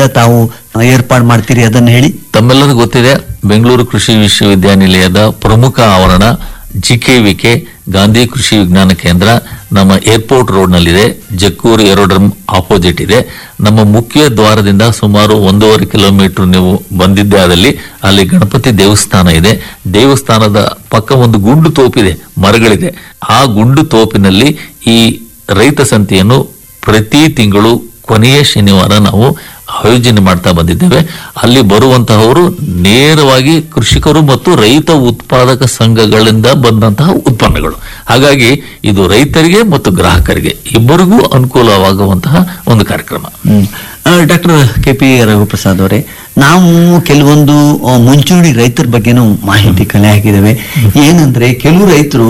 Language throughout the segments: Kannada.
ತಾವು ಏರ್ಪಾಡು ಮಾಡ್ತೀರಿ ಅದನ್ನ ಹೇಳಿ ತಮ್ಮೆಲ್ಲರಿಗೂ ಗೊತ್ತಿದೆ ಬೆಂಗಳೂರು ಕೃಷಿ ವಿಶ್ವವಿದ್ಯಾನಿಲಯದ ಪ್ರಮುಖ ಆವರಣ ಜಿಕೆವಿಕೆ ಗಾಂಧಿ ಕೃಷಿ ವಿಜ್ಞಾನ ಕೇಂದ್ರ ನಮ್ಮ ಏರ್ಪೋರ್ಟ್ ರೋಡ್ ನಲ್ಲಿದೆ ಜಕ್ಕೂರು ಏರೋಡ್ರಮ್ ಆಪೋಸಿಟ್ ಇದೆ ನಮ್ಮ ಮುಖ್ಯ ದ್ವಾರದಿಂದ ಸುಮಾರು ಒಂದೂವರೆ ಕಿಲೋಮೀಟರ್ ನೀವು ಬಂದಿದ್ದೆ ಆದಲ್ಲಿ ಅಲ್ಲಿ ಗಣಪತಿ ದೇವಸ್ಥಾನ ಇದೆ ದೇವಸ್ಥಾನದ ಪಕ್ಕ ಒಂದು ಗುಂಡು ತೋಪಿದೆ ಮರಗಳಿದೆ ಆ ಗುಂಡು ತೋಪಿನಲ್ಲಿ ಈ ರೈತ ಸಂತೆಯನ್ನು ಪ್ರತಿ ತಿಂಗಳು ಕೊನೆಯ ಶನಿವಾರ ನಾವು ಆಯೋಜನೆ ಮಾಡ್ತಾ ಬಂದಿದ್ದೇವೆ ಅಲ್ಲಿ ಬರುವಂತಹವರು ನೇರವಾಗಿ ಕೃಷಿಕರು ಮತ್ತು ರೈತ ಉತ್ಪಾದಕ ಸಂಘಗಳಿಂದ ಬಂದಂತಹ ಉತ್ಪನ್ನಗಳು ಹಾಗಾಗಿ ಇದು ರೈತರಿಗೆ ಮತ್ತು ಗ್ರಾಹಕರಿಗೆ ಇಬ್ಬರಿಗೂ ಅನುಕೂಲವಾಗುವಂತಹ ಒಂದು ಕಾರ್ಯಕ್ರಮ ಡಾಕ್ಟರ್ ಕೆ ಪಿ ರಘುಪ್ರಸಾದ್ ಅವರೇ ನಾವು ಕೆಲವೊಂದು ಆ, ಮುಂಚೂಣಿ ರೈತರ ಬಗ್ಗೆನೂ ಮಾಹಿತಿ ಕಲೆ ಹಾಕಿದ್ದೇವೆ ಏನಂದ್ರೆ ಕೆಲವು ರೈತರು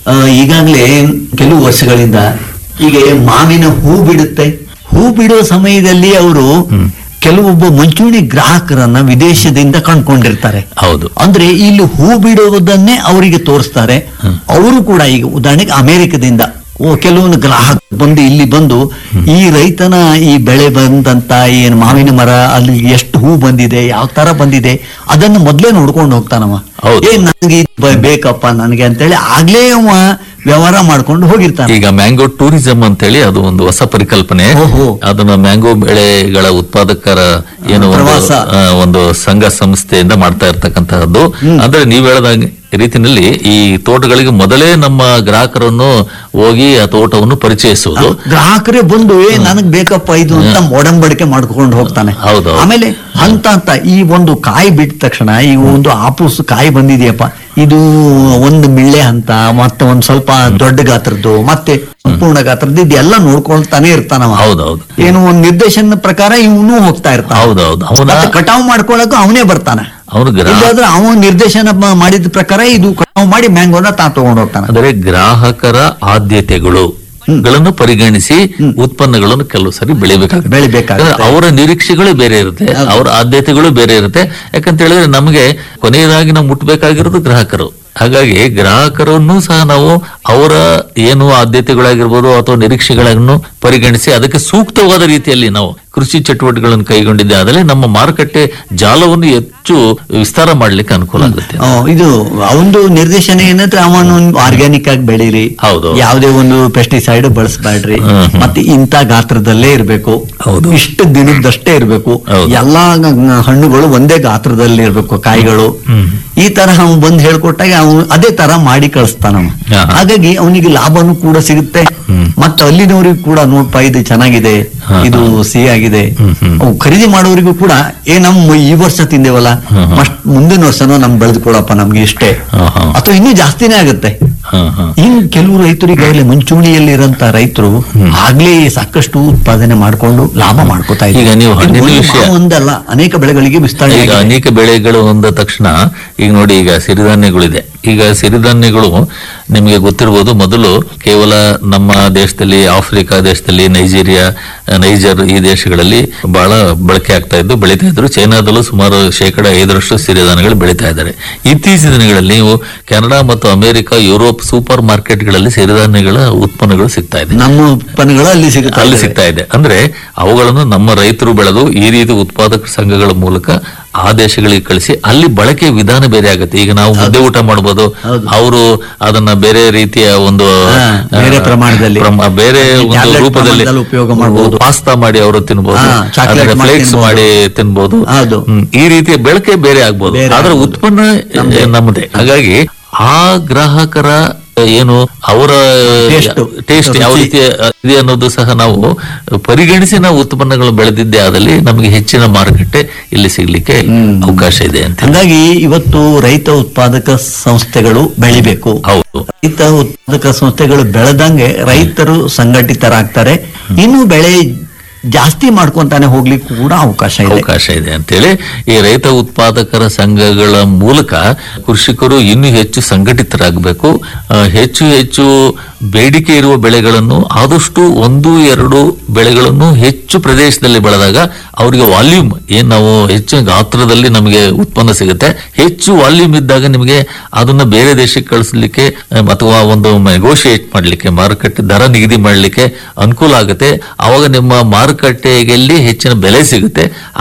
ಈಗಾಗಲೇ ಕೆಲವು ವರ್ಷಗಳಿಂದ ಈಗ ಮಾವಿನ ಹೂ ಬಿಡುತ್ತೆ ಹೂ ಬಿಡುವ ಸಮಯದಲ್ಲಿ ಅವರು ಕೆಲವೊಬ್ಬ ಮುಂಚೂಣಿ ಗ್ರಾಹಕರನ್ನ ವಿದೇಶದಿಂದ ಕಂಡ್ಕೊಂಡಿರ್ತಾರೆ ಹೌದು ಅಂದ್ರೆ ಇಲ್ಲಿ ಹೂ ಬಿಡುವುದನ್ನೇ ಅವರಿಗೆ ತೋರಿಸ್ತಾರೆ ಅವರು ಕೂಡ ಈಗ ಉದಾಹರಣೆಗೆ ಅಮೆರಿಕದಿಂದ ಓ ಕೆಲವೊಂದು ಗ್ರಾಹಕ ಬಂದು ಇಲ್ಲಿ ಬಂದು ಈ ರೈತನ ಈ ಬೆಳೆ ಬಂದಂತ ಏನು ಮಾವಿನ ಮರ ಅಲ್ಲಿ ಎಷ್ಟು ಹೂ ಬಂದಿದೆ ಯಾವ ತರ ಬಂದಿದೆ ಅದನ್ನು ಮೊದ್ಲೇ ನೋಡ್ಕೊಂಡು ಹೋಗ್ತಾನವ ಹೌದು. ಏ ನನಗೆ ಇದು ಬ- ಬೇಕಪ್ಪ ನನಗೆ ಅಂತೇಳಿ ಆಗ್ಲೇ ಅವ ವ್ಯವಹಾರ ಮಾಡ್ಕೊಂಡು ಹೋಗಿರ್ತಾನೆ ಈಗ ಮ್ಯಾಂಗೋ ಟೂರಿಸಂ ಅಂತೇಳಿ ಅದು ಒಂದು ಹೊಸ ಪರಿಕಲ್ಪನೆ ಓಹೋ. ಅದನ್ನ ಮ್ಯಾಂಗೋ ಬೆಳೆಗಳ ಉತ್ಪಾದಕರ ಏನು ಒಂದು, ಪ್ರವಾಸ. ಆ, ಒಂದು ಸಂಘ ಸಂಸ್ಥೆಯಿಂದ ಮಾಡ್ತಾ ಇರ್ತಕ್ಕಂತಹದ್ದು ಅಂದ್ರೆ ನೀವ್ ಹೇಳಿದ ರೀತಿನಲ್ಲಿ ಈ ತೋಟಗಳಿಗೆ ಮೊದಲೇ ನಮ್ಮ ಗ್ರಾಹಕರನ್ನು ಹೋಗಿ ಆ ತೋಟವನ್ನು ಪರಿಚಯಿಸುವುದು ಗ್ರಾಹಕರೇ ಬಂದು ಏ ನನಗ್ ಬೇಕಪ್ಪ ಇದು ಅಂತ ಒಡಂಬಡಿಕೆ ಮಾಡ್ಕೊಂಡು ಹೋಗ್ತಾನೆ ಹೌದು. ಆಮೇಲೆ ಹಂತ ಅಂತ ಈ ಒಂದು ಕಾಯಿ ಬಿಟ್ಟ ತಕ್ಷಣ ಈ ಒಂದು ಆಪೂಸ್ ಕಾಯಿ ಬಂದಿದೆಯಪ್ಪ ಇದು ಒಂದು ಮಿಳ್ಳೆ ಹಂತ ಮತ್ತೆ ಒಂದ್ ಸ್ವಲ್ಪ ದೊಡ್ಡ ಗಾತ್ರದ್ದು ಮತ್ತೆ ಸಂಪೂರ್ಣ ಗಾತ್ರದ್ದು ಇದೆಲ್ಲ ನೋಡ್ಕೊಳ್ತಾನೆ ಇರ್ತಾನವ ಹೌದೌದು ಏನು ಒಂದ್ ನಿರ್ದೇಶನ ಪ್ರಕಾರ ಇವನು ಹೋಗ್ತಾ ಇರ್ತಾನ ಹೌದೌದು ಅವನ ಮತ್ತೆ ಕಟಾವ್ ಮಾಡ್ಕೊಳಕ್ಕೂ ಅವನೇ ಬರ್ತಾನೆ ಅವನು ಗ್ರಾಹ ಇಲ್ಲಾಂದ್ರೆ ಅವನು ನಿರ್ದೇಶನ ಮ- ಮಾಡಿದ ಪ್ರಕಾರ ಇದು ಕಟಾವ್ ಮಾಡಿ ಮ್ಯಾಂಗೋನ ತಾ ತಗೊಂಡ್ ಹೋಗ್ತಾನೆ ಅಂದರೆ ಗ್ರಾಹಕರ ಆದ್ಯತೆಗಳು ಗಳನ್ನು ಪರಿಗಣಿಸಿ ಉತ್ಪನ್ನಗಳನ್ನು ಕೆಲವು ಸರಿ ಬೆಳಿಬೇಕಾಗುತ್ತೆ ಬೆಳಿಬೇಕಾಗುತ್ತೆ. ಯಾಕಂದ್ರೆ ಅವರ ನಿರೀಕ್ಷೆಗಳು ಬೇರೆ ಇರುತ್ತೆ ಅವರ ಆದ್ಯತೆಗಳು ಬೇರೆ ಇರುತ್ತೆ ಯಾಕಂತ ಹೇಳಿದ್ರೆ ನಮಗೆ ಕೊನೆಯದಾಗಿ ನಾವು ಮುಟ್ಬೇಕಾಗಿರೋದು ಗ್ರಾಹಕರು ಹಾಗಾಗಿ ಗ್ರಾಹಕರನ್ನು ಸಹ ನಾವು ಅವರ ಏನು ಆದ್ಯತೆಗಳಾಗಿರ್ಬೋದು ಅಥವಾ ನಿರೀಕ್ಷೆಗಳನ್ನು ಪರಿಗಣಿಸಿ ಅದಕ್ಕೆ ಸೂಕ್ತವಾದ ರೀತಿಯಲ್ಲಿ ನಾವು ಕೃಷಿ ಚಟುವಟಿಕೆಗಳನ್ನು ಕೈಗೊಂಡಿದ್ದೆ ಆದಲ್ಲಿ ನಮ್ಮ ಮಾರುಕಟ್ಟೆ ಜಾಲವನ್ನು ಹೆಚ್ಚು ವಿಸ್ತಾರ ಮಾಡ್ಲಿಕ್ಕೆ ಅನುಕೂಲ ಆಗುತ್ತೆ ಆ, ಇದು ಒಂದು ನಿರ್ದೇಶನ ಏನಂದ್ರೆ ಅವನು ಆರ್ಗ್ಯಾನಿಕ್ ಆಗಿ ಬೆಳೀರಿ ಹೌದು. ಯಾವುದೇ ಒಂದು ಪೆಸ್ಟಿಸೈಡ್ ಬಳಸಬೇಡ್ರಿ ಹ್ಮ್, ಹ್ಮ್. ಮತ್ತೆ ಇಂಥ ಗಾತ್ರದಲ್ಲೇ ಇರಬೇಕು ಹೌದು. ಇಷ್ಟು ದಿನದಷ್ಟೇ ಇರಬೇಕು ಹೌದು. ಎಲ್ಲಾ ಗ- ಹಣ್ಣುಗಳು ಒಂದೇ ಗಾತ್ರದಲ್ಲಿ ಇರಬೇಕು ಕಾಯಿಗಳು ಈ ತರ ಅವ್ನು ಬಂದು ಹೇಳ್ಕೊಟ್ಟಾಗ ಅವನು ಅದೇ ತರ ಮಾಡಿ ಕಳಿಸ್ತಾನ ಅವ. ಹಾ. ಹಾಗಾಗಿ ಅವನಿಗೆ ಲಾಭನೂ ಕೂಡ ಸಿಗುತ್ತೆ ಮತ್ತೆ ಅಲ್ಲಿನವರಿಗೂ ಕೂಡ ನೋಡ್ಪ ಇದು ಚೆನ್ನಾಗಿದೆ ಹಾ, ಇದು ಸಿಹಿ ಆಗಿದೆ ಹ್ಮ್, ಹ್ಮ್. ಅವು ಖರೀದಿ ಮಾಡೋರಿಗೂ ಕೂಡ ಏ ನಮ್ಮ ಈ ವರ್ಷ ತಿಂದೇವಲ್ಲ ಹ್ಮ್, ಹ್ಮ್. ಮಸ್ಟ್ ಮುಂದಿನ ವರ್ಷನೂ ನಮ್ ಬೆಳೆದುಕೊಡಪ್ಪ ನಮ್ಗೆ ಇಷ್ಟೇ ಹಾ, ಹಾ. ಅಥವಾ ಇನ್ನೂ ಜಾಸ್ತಿನೇ ಆಗುತ್ತೆ ಹಾ, ಹಾ. ಇನ್ ಕೆಲವು ರೈತರಿಗಾಗಲೇ ಮುಂಚೂಣಿಯಲ್ಲಿರಂತ ರೈತರು ಆಗ್ಲೇ ಸಾಕಷ್ಟು ಉತ್ಪಾದನೆ ಮಾಡ್ಕೊಂಡು ಲಾಭ ಮಾಡ್ಕೋತಾ ಈಗ ನೀವು ಹಣ್ಣಿನ ವಿಷಯ- ಒಂದಲ್ಲ ಅನೇಕ ಬೆಳೆಗಳಿಗೆ ವಿಸ್ತರಣೆ ಈಗ ಆಗಿದೆ. ಅನೇಕ ಬೆಳೆಗಳು ಅಂದ ತಕ್ಷಣ ಈಗ ನೋಡಿ ಈಗ ಸಿರಿಧಾನ್ಯಗಳಿದೆ ಈಗ ಸಿರಿಧಾನ್ಯಗಳು ನಿಮಗೆ ಗೊತ್ತಿರಬಹುದು ಮೊದಲು ಕೇವಲ ನಮ್ಮ ದೇಶದಲ್ಲಿ ಆಫ್ರಿಕಾ ದೇಶದಲ್ಲಿ ನೈಜೀರಿಯಾ ನೈಜರ್ ಈ ದೇಶಗಳಲ್ಲಿ ಬಹಳ ಬಳಕೆ ಆಗ್ತಾ ಇದ್ದು ಬೆಳೀತಾ ಇದ್ರು ಚೈನಾದಲ್ಲೂ ಸುಮಾರು ಶೇಕಡ ಐದರಷ್ಟು ಸಿರಿಧಾನ್ಯಗಳು ಬೆಳೀತಾ ಇದ್ದಾರೆ ಇತ್ತೀಚಿನ ದಿನಗಳಲ್ಲಿ ನೀವು ಕೆನಡಾ ಮತ್ತು ಅಮೆರಿಕ ಯುರೋಪ್ ಸೂಪರ್ ಮಾರ್ಕೆಟ್ಗಳಲ್ಲಿ ಸಿರಿಧಾನ್ಯಗಳ ಉತ್ಪನ್ನಗಳು ಸಿಗ್ತಾ ಇದೆ ನಮ್ಮ ಉತ್ಪನ್ನಗಳು ಅಲ್ಲಿ ಸಿಗುತ್ತೆ ಅಲ್ಲಿ ಸಿಗ್ತಾ ಇದೆ ಅಂದ್ರೆ ಅವುಗಳನ್ನು ನಮ್ಮ ರೈತರು ಬೆಳೆದು ಈ ರೀತಿ ಉತ್ಪಾದಕ ಸಂಘಗಳ ಮೂಲಕ ಆ ದೇಶಗಳಿಗೆ ಕಳಿಸಿ ಅಲ್ಲಿ ಬಳಕೆ ವಿಧಾನ ಬೇರೆ ಆಗುತ್ತೆ ಈಗ ನಾವು ಮುದ್ದೆ ಊಟ ಮಾಡಬಹುದು ಹೌದು. ಅವರು ಅದನ್ನ ಬೇರೆ ರೀತಿಯ ಒಂದು ಹಾ, ಬೇರೆ ಆ, ಪ್ರಮಾಣದಲ್ಲಿ. ಪ್ರಮ- ಬೇರೆ ಒಂದು ಟ್ಯಾಬ್ಲೆಟ್ ರೂಪದಲ್ಲಿ ಪ್ರಮಾಣದಲ್ಲಿ ಉಪಯೋಗ ಮಾಡ್ಬೋದು. ಪಾಸ್ತಾ ಮಾಡಿ ಅವರು ತಿನ್ಬಹುದು ಹಾ, ಚಾಕ್ಲೇಟ್ ಮಾಡಿ ಫ್ಲೇಕ್ಸ್ ತಿನ್ಬೋದು. ಮಾಡಿ ತಿನ್ಬಹುದು ಹೌದು. ಹ್ಮ್, ಈ ರೀತಿಯ ಬೆಳಕೆ ಬೇರೆ ಆಗ್ಬೋದು ಬೇರೆ ಆದ್ರೆ ಆಗ್ಬೋದು. ಉತ್ಪನ್ನ ನಮ್ಮದೇ ಹಾಗಾಗಿ ಆ ಗ್ರಾಹಕರ ಏನು ಅವರ Taste. ಟೇಸ್ಟ್ ಯಾವ ರುಚಿ. ರೀತಿ ಇದೆ ಅನ್ನೋದು ಸಹ ನಾವು ಪರಿಗಣಿಸಿ ನಾವು ಉತ್ಪನ್ನಗಳು ಬೆಳೆದಿದ್ದೆ ಆದಲ್ಲಿ ನಮಗೆ ಹೆಚ್ಚಿನ ಮಾರುಕಟ್ಟೆ ಇಲ್ಲಿ ಸಿಗ್ಲಿಕ್ಕೆ ಅವಕಾಶ ಇದೆ ಅಂತ ಹಂಗಾಗಿ ಇವತ್ತು ರೈತ ಉತ್ಪಾದಕ ಸಂಸ್ಥೆಗಳು ಬೆಳಿಬೇಕು ಹೌದು ರೈತ ಉತ್ಪಾದಕ ಸಂಸ್ಥೆಗಳು ಬೆಳೆದಂಗೆ ರೈತರು ಸಂಘಟಿತರಾಗ್ತಾರೆ ಇನ್ನು ಬೆಳೆ ಜಾಸ್ತಿ ಮಾಡ್ಕೊಂತಾನೆ ಹೋಗ್ಲಿಕ್ಕೂ ಕೂಡ ಅವಕಾಶ ಇದೆ ಅವಕಾಶ ಇದೆ ಅಂತೇಳಿ ಈ ರೈತ ಉತ್ಪಾದಕರ ಸಂಘಗಳ ಮೂಲಕ ಕೃಷಿಕರು ಇನ್ನೂ ಹೆಚ್ಚು ಸಂಘಟಿತರಾಗಬೇಕು ಆ, ಹೆಚ್ಚು ಹೆಚ್ಚು ಬೇಡಿಕೆ ಇರುವ ಬೆಳೆಗಳನ್ನು ಆದಷ್ಟು ಒಂದು ಎರಡು ಬೆಳೆಗಳನ್ನು ಹೆಚ್ಚು ಪ್ರದೇಶದಲ್ಲಿ ಬೆಳೆದಾಗ ಅವರಿಗೆ ವಾಲ್ಯೂಮ್ ಏನ್ ನಾವು ಹೆಚ್ಚು ಗಾತ್ರದಲ್ಲಿ ನಮಗೆ ಉತ್ಪನ್ನ ಸಿಗುತ್ತೆ ಹೆಚ್ಚು ವಾಲ್ಯೂಮ್ ಇದ್ದಾಗ ನಿಮಗೆ ಅದನ್ನ ಬೇರೆ ದೇಶಕ್ಕೆ ಕಳಿಸ್ಲಿಕ್ಕೆ ಆ, ಅಥವಾ ಒಂದು ನೆಗೋಷಿಯೇಟ್ ಮಾಡ್ಲಿಕ್ಕೆ ಮಾರುಕಟ್ಟೆ ದರ ನಿಗದಿ ಮಾಡ್ಲಿಕ್ಕೆ ಅನುಕೂಲ ಆಗುತ್ತೆ ಅವಾಗ ನಿಮ್ಮ ಮಾರುಕಟ್ಟೆಯಲ್ಲಿ ಹೆಚ್ಚಿನ ಬೆಲೆ ಸಿಗುತ್ತೆ